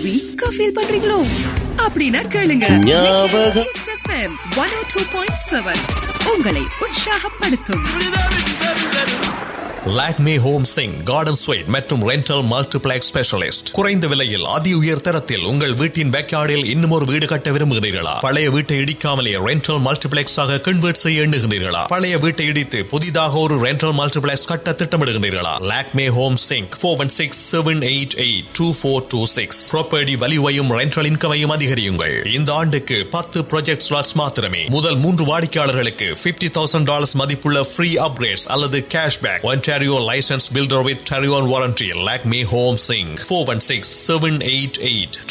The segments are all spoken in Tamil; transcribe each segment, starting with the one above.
வீக்கா ஃபீல் பண்றீங்களோ அப்படின்னா கேளுங்க ஞாபகம். One O two point seven உங்களை உற்சாகப்படுத்தும் லாக்மே ஹோம் சிங் கார்டன் ஸ்வீட் மற்றும் ரெண்டல் மல்டிபிளெக்ஸ் ஸ்பெஷலிஸ்ட் குறைந்த விலையில் அதி உயர் தரத்தில் உங்கள் வீட்டின் பேக்யார்டில் இன்னும் ஒரு வீடு கட்ட விரும்புகிறீர்களா பழைய வீட்டை இடிக்காமலே ரெண்டல் மல்டிபிளெக்ஸ் ஆக கன்வெர்ட் செய்ய எண்ணுகிறீர்களா பழைய வீட்டை இடித்து புதிதாக ஒரு ரெண்டல் மல்டிபிளெக்ஸ் கட்ட திட்டமிடுகிறீர்களா லாக்மே ஹோம் சிங் four one six seven eight eight two four two six property வலிவையும் ரெண்டல் இன்கமையும் அதிகரியுங்கள் இந்த ஆண்டுக்கு பத்து ப்ராஜெக்ட் ஸ்லாட்ஸ் மாத்திரமே முதல் மூன்று வாடிக்கையாளர்களுக்கு பிப்டி தௌசண்ட் டாலர்ஸ் மதிப்புள்ள ஃப்ரீ அப்கிரேட்ஸ் அல்லது cashback Ontario licensed builder with Tarion warranty. Lakme Home Sing 416 788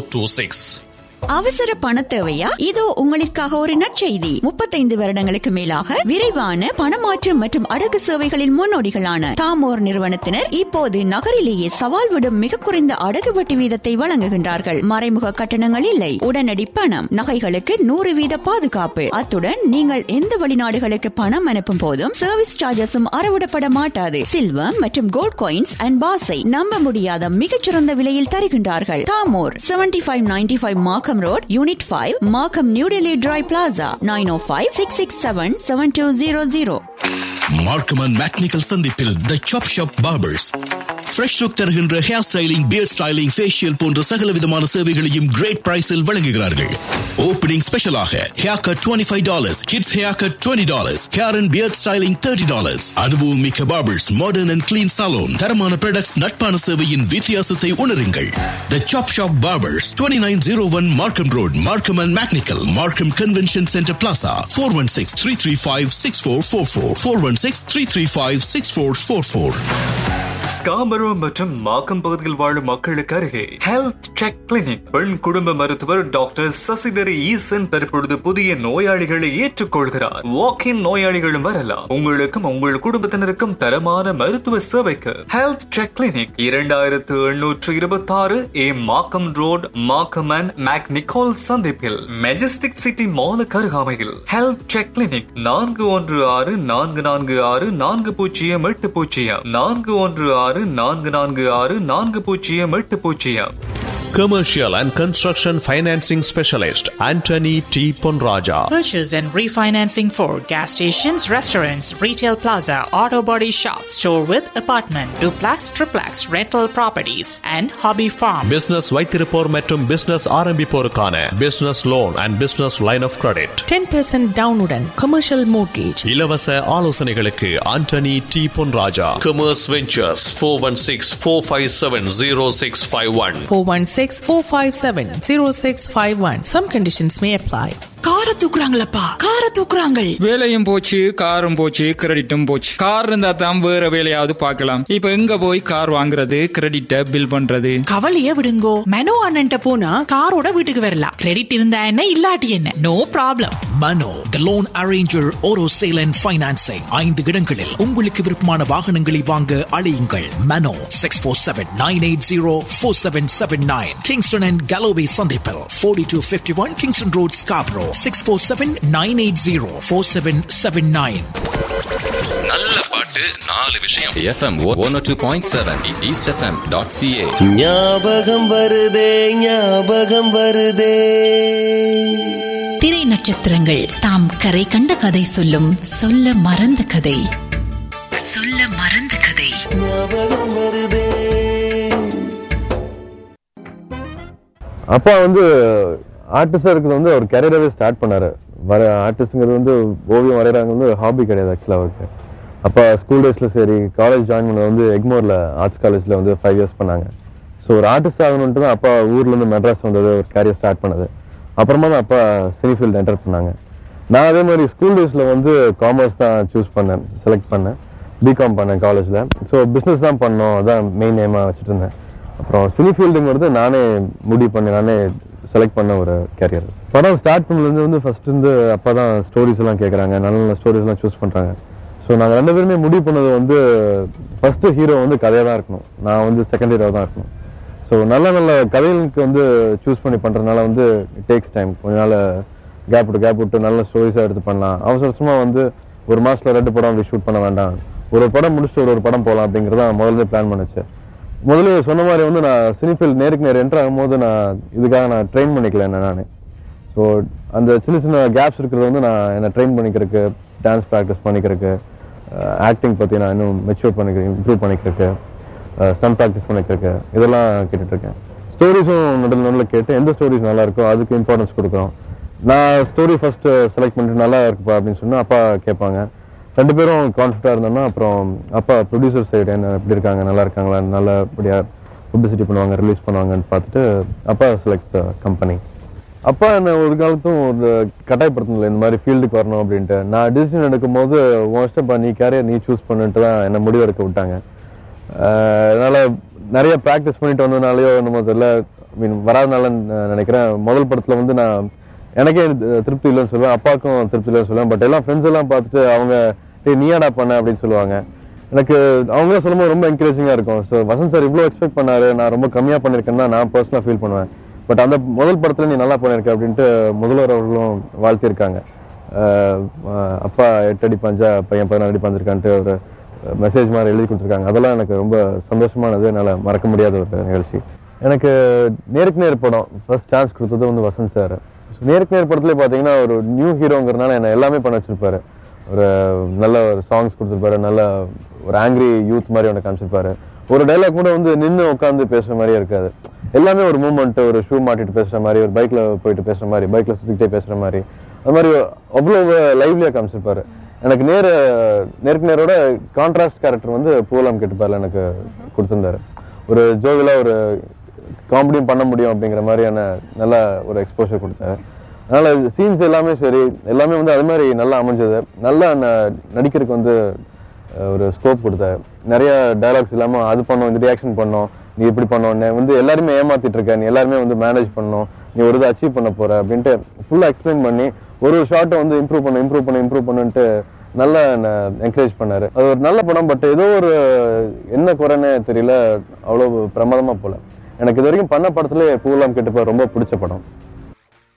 2426. அவசர பண தேவையா இதோ உங்களுக்காக ஒரு நற்செய்தி முப்பத்தைந்து வருடங்களுக்கு மேலாக விரைவான பணமாற்றம் மற்றும் அடகு சேவைகளின் முன்னோடிகளான தாமோர் நிறுவனத்தினர் இப்போது நகரிலேயே சவால் விடும் மிக குறைந்த அடகு வட்டி வீதத்தை வழங்குகின்றார்கள் மறைமுக கட்டணங்கள் இல்லை உடனடி பணம் நகைகளுக்கு நூறு வீத பாதுகாப்பு அத்துடன் நீங்கள் எந்த வெளிநாடுகளுக்கு பணம் அனுப்பும் போதும் சர்வீஸ் சார்ஜஸும் அறவிடப்பட மாட்டாது சில்வம் மற்றும் கோல்ட் காயின்ஸ் அண்ட் பாஸை நம்ப முடியாத மிகச்சிறந்த விலையில் தருகின்றார்கள் தாமோர் seventy five ninety five Markham road unit five Markham New Delhi tri plaza nine O five six six seven seven two zero zero மார்க்கமன் மேக்னிக்கல் சந்திப்பில் the chop shop barbers fresh look தருகின்ற hair styling beard styling facial போன்ற சகல விதமான சேவைகளையும் கிரேட் பிரைஸில் வழங்குகிறார்கள் ஓப்பனிங் ஸ்பெஷலாக hair cut twenty five dollars kids hair cut twenty dollars hair and beard styling thirty dollars அனுபவம் மிக்க barbers modern and clean salon தரமான ப்ராடக்ட்ஸ் நட்பான சேவையின் வித்தியாசத்தை உணருங்கள் the chop shop barbers twenty nine zero one Markham road Markham and McNicoll Markham convention centre plaza four one six three three five six four four four four one six three three five six four four four Scarborough மற்றும் மாக்கம் பகுதியில் வாழும் மக்களுக்கு அருகே ஹெல்த் செக் கிளினிக் பெண் குடும்ப மருத்துவர் டாக்டர் சசிதரி ஈசன் தற்பொழுது புதிய நோயாளிகளை ஏற்றுக்கொள்கிறார் வாக் இன் நோயாளிகளும் வரலாம் உங்களுக்கும் உங்கள் குடும்பத்தினருக்கும் தரமான மருத்துவ சேவைக்கு ஹெல்த் செக் கிளினிக் இரண்டாயிரத்து எண்ணூற்று இருபத்தி ஆறு A Markham road Markham and McNicoll சந்திப்பில் மெஜஸ்டிக் சிட்டி மாலுக்கு அருகாமையில் ஹெல்த் செக் கிளினிக் நான்கு ஒன்று ஆறு நான்கு நான்கு ஆறு நான்கு பூஜ்ஜியம் எட்டு பூஜ்ஜியம் நான்கு ஒன்று ஆறு நான்கு நான்கு ஆறு நான்கு பூஜ்ஜியம் எட்டு பூஜ்ஜியம் Commercial and Construction Financing Specialist Anthony T. Ponraja. Purchase and refinancing for gas stations, restaurants, retail plaza, auto body shop, store with apartment, duplex, triplex, rental properties, and hobby farm. Business வைத்திருப்போர் மற்றும் பிசினஸ் ஆரம்பிப்போருக்கான business loan and business line of credit 10% டவுனுடன் கமர்ஷியல் மோர்கேஜ் இலவச ஆலோசனைகளுக்கு Antony D Ponraja commerce ventures four one six four five seven zero six five one four one six four five seven zero six five one some conditions may apply கார தூக்குறாங்களப்பா கார தூக்குறாங்க வேலையும் போச்சு காரும் போச்சு கிரெடிட்டும் போச்சு கார் இருந்தா தான் வேற வேலையாவது பார்க்கலாம் இப்ப எங்க போய் கார் வாங்குறது கிரெடிட்ட பில் பண்றது கவலைய விடுங்கோ மெனோ அண்ணன்ட்ட போனா காரோட வீட்டுக்கு வரலாம் கிரெடிட் இருந்தா என்ன இல்லாட்டி என்ன no problem Mano the loan arranger auto sale and financing ஐந்து இடங்களில் உங்களுக்கு விருப்பமான வாகனங்களை வாங்க அழையுங்கள் Mano six four seven nine eight zero four seven seven nine Kingston and Galloway சந்திப்பில் forty two fifty one Kingston road Scarborough six four seven nine eight zero four seven seven nine நல்ல பாட்டு நாலு விஷயம் FM one two point seven East FM dot CA ஞாபகம் வருதே ஞாபகம் வருதே திரை நட்சத்திரங்கள் தாம் கரை கண்ட கதை சொல்லும் சொல்ல மறந்த கதை சொல்ல மறந்த கதை ஞாபகம் வருதே அப்பா வந்து ஆர்டிஸ்டாக இருக்கிறது வந்து அவர் கரியராகவே ஸ்டார்ட் பண்ணாரு வர ஆர்டிஸ்ட்ங்கிறது வந்து ஓவியம் வரைகிறாங்க வந்து ஹாபி கிடையாது ஆக்சுவலாக அவருக்கு அப்பா ஸ்கூல் டேஸில் சரி காலேஜ் ஜாயின் பண்ணது வந்து எக்மோரில் ஆர்ட்ஸ் காலேஜில் வந்து ஃபைவ் இயர்ஸ் பண்ணாங்க ஸோ ஒரு ஆர்டிஸ்ட் ஆகணுன்ட்டு தான் அப்பா ஊர்லேருந்து மெட்ராஸ் வந்தது ஒரு கேரியர் ஸ்டார்ட் பண்ணது அப்புறமா தான் அப்பா சினி ஃபீல்டு என்டர் பண்ணாங்க நான் அதே மாதிரி ஸ்கூல் டேஸில் வந்து காமர்ஸ் தான் சூஸ் பண்ணேன் செலக்ட் பண்ணேன் பிகாம் பண்ணேன் காலேஜில் ஸோ பிஸ்னஸ் தான் பண்ணோம் அதான் மெயின் நேமாக வச்சுட்டு இருந்தேன் அப்புறம் சினி ஃபீல்டுங்கிறது நானே முடிவு பண்ணி நானே செலக்ட் பண்ண ஒரு கேரியர் படம் ஸ்டார்ட் பண்ணதுலேருந்து வந்து ஃபர்ஸ்ட் வந்து அப்பா தான் ஸ்டோரிஸ் எல்லாம் கேட்குறாங்க நல்ல நல்ல ஸ்டோரிஸ் எல்லாம் சூஸ் பண்ணுறாங்க ஸோ நாங்கள் ரெண்டு பேருமே முடிவு பண்ணது வந்து ஃபர்ஸ்ட் ஹீரோ வந்து கதையாக தான் இருக்கணும் நான் வந்து செகண்ட் ஹீரோ தான் இருக்கணும் ஸோ நல்ல நல்ல கதைகளுக்கு வந்து சூஸ் பண்ணி பண்ணுறதுனால வந்து டேக்ஸ் டைம் கொஞ்ச நாள் கேப் விட்டு கேப் விட்டு நல்ல ஸ்டோரிஸாக எடுத்து பண்ணலாம் அவசர அவசரமாக வந்து ஒரு மாதத்தில் ரெண்டு படம் அப்படி ஷூட் பண்ண வேண்டாம் ஒரு ஒரு படம் முடிச்சுட்டு ஒரு ஒரு படம் போகலாம் அப்படிங்கிறத முதல்ல பிளான் பண்ணுச்சு முதல்ல சொன்ன மாதிரி வந்து நான் சினிஃபீல்ட் நேருக்கு நேர் என்ட்ரு ஆகும்போது நான் இதுக்காக நான் ட்ரெயின் பண்ணிக்கல என்ன நான் ஸோ அந்த சின்ன சின்ன கேப்ஸ் இருக்கிறத வந்து நான் என்னை ட்ரெயின் பண்ணிக்கிறதுக்கு டான்ஸ் ப்ராக்டிஸ் பண்ணிக்கிறதுக்கு ஆக்டிங் பற்றி நான் இன்னும் மெச்சூர் பண்ணிக்கிறேன் இம்ப்ரூவ் பண்ணிக்கிறதுக்கு ஸ்டம் ப்ராக்டிஸ் பண்ணிக்கிறதுக்கு இதெல்லாம் கேட்டுட்டு இருக்கேன் ஸ்டோரிஸும் நடுவில் நடுவில் கேட்டு எந்த ஸ்டோரிஸ் நல்லா இருக்கோ அதுக்கு இம்பார்ட்டன்ஸ் கொடுக்குறோம் நான் ஸ்டோரி ஃபர்ஸ்ட் செலக்ட் பண்ணிட்டு நல்லா இருக்குப்பா அப்படின்னு சொன்னா அப்பா கேட்பாங்க ரெண்டு பேரும் கான்ஃபிடண்டாக இருந்தோம்னா அப்புறம் அப்பா ப்ரொடியூசர் சைடு என்ன எப்படி இருக்காங்க நல்லா இருக்காங்களா நல்லபடியா பப்ளிசிட்டி பண்ணுவாங்க ரிலீஸ் பண்ணுவாங்கன்னு பார்த்துட்டு அப்பா செலக்ட் கம்பெனி அப்பா என்ன ஒரு காலத்தும் ஒரு கட்டாயப்படுத்தல இந்த மாதிரி ஃபீல்டுக்கு வரணும் அப்படின்ட்டு நான் டிசிஷன் எடுக்கும் போது உன் இஷ்டப்பா நீ கேரியர் நீ சூஸ் பண்ணிட்டு தான் என்ன முடிவெடுக்க விட்டாங்க ஆஹ் அதனால நிறைய ப்ராக்டிஸ் பண்ணிட்டு வந்ததுனாலயோ என்னமோ தெரியல மீன் வராதனால நினைக்கிறேன் முதல் படத்துல வந்து நான் எனக்கே இது திருப்தி இல்லைன்னு சொல்லுவேன் அப்பாவுக்கும் திருப்தி இல்லைன்னு சொல்லுவேன் பட் எல்லாம் ஃப்ரெண்ட்ஸ் எல்லாம் பார்த்துட்டு அவங்க டேய் நீயாடா பண்ண அப்படின்னு சொல்லுவாங்க எனக்கு அவங்களே சொல்லும்போது ரொம்ப என்கரேஜிங்காக இருக்கும் ஸோ வசந்த் சார் இவ்வளோ எக்ஸ்பெக்ட் பண்ணாரு நான் ரொம்ப கம்மியாக பண்ணியிருக்கேன்னா நான் பர்சனலாக ஃபீல் பண்ணுவேன் பட் அந்த முதல் படத்துல நீ நல்லா பண்ணியிருக்க அப்படின்ட்டு முதல்வர் அவர்களும் வாழ்த்தியிருக்காங்க ஆஹ் ஆஹ் அப்பா எட்டு அடி பஞ்சா பையன் பதினாறு அடி பஞ்சிருக்கான்ட்டு ஒரு மெசேஜ் மாதிரி எழுதி கொடுத்துருக்காங்க அதெல்லாம் எனக்கு ரொம்ப சந்தோஷமானது என்னால் மறக்க முடியாத ஒரு நிகழ்ச்சி எனக்கு நேருக்கு நேர் படம் ஃபர்ஸ்ட் சான்ஸ் கொடுத்தது வந்து வசந்த் சார் நேருக்கு நேர் படத்துல பார்த்தீங்கன்னா ஒரு நியூ ஹீரோங்கிறனால என்ன எல்லாமே பண்ண வச்சிருப்பாரு ஒரு நல்ல ஒரு சாங்ஸ் கொடுத்துருப்பாரு நல்ல ஒரு ஆங்கிரி யூத் மாதிரி ஒன்று காமிச்சிருப்பாரு ஒரு டைலாக் கூட வந்து நின்று உட்காந்து பேசுற மாதிரியே இருக்காது எல்லாமே ஒரு மூமெண்ட் ஒரு ஷூ மாட்டிட்டு பேசுற மாதிரி ஒரு பைக்ல போயிட்டு பேசுற மாதிரி பைக்ல சுத்திக்கிட்டே பேசுற மாதிரி அது மாதிரி அவ்வளவு லைவ்லியா காமிச்சிருப்பாரு எனக்கு நேர நேருக்கு நேரோட கான்ட்ராஸ்ட் கேரக்டர் வந்து பூலாம் கேட்டுப்பார்ல எனக்கு கொடுத்திருந்தாரு ஒரு ஜோவிலா ஒரு காமெடியும் பண்ண முடியும் அப்படிங்கிற மாதிரியான நல்ல ஒரு எக்ஸ்போஷர் கொடுத்தாரு அதனால சீன்ஸ் எல்லாமே சரி எல்லாமே வந்து அது மாதிரி நல்லா அமைஞ்சது நல்லா ந- நடிக்கிறதுக்கு வந்து அஹ், ஒரு ஸ்கோப் கொடுத்தாரு நிறைய டயலாக்ஸ் இல்லாம அது பண்ணோம் இந்த ரியாக்ஷன் பண்ணோம் நீ இப்படி பண்ணோன்னு வந்து எல்லாருமே ஏமாத்திட்டு இருக்க நீ எல்லாருமே வந்து மேனேஜ் பண்ணணும் நீ ஒரு இதை அச்சீவ் பண்ண போற அப்படின்ட்டு ஃபுல்லா எக்ஸ்பிளைன் பண்ணி ஒரு ஒரு ஷார்ட்டை வந்து இம்ப்ரூவ் பண்ணு இம்ப்ரூவ் பண்ணு இம்ப்ரூவ் பண்ணுன்ட்டு நல்லா என்கரேஜ் பண்ணாரு அது ஒரு நல்ல படம் பட் ஏதோ ஒரு என்ன குறைன்னு தெரியல அவ்வளவு பிரமாதமா போல எனக்கு இது வரைக்கும் பண்ண படத்துல பூலாம் கேட்டுப்ப ரொம்ப பிடிச்ச படம்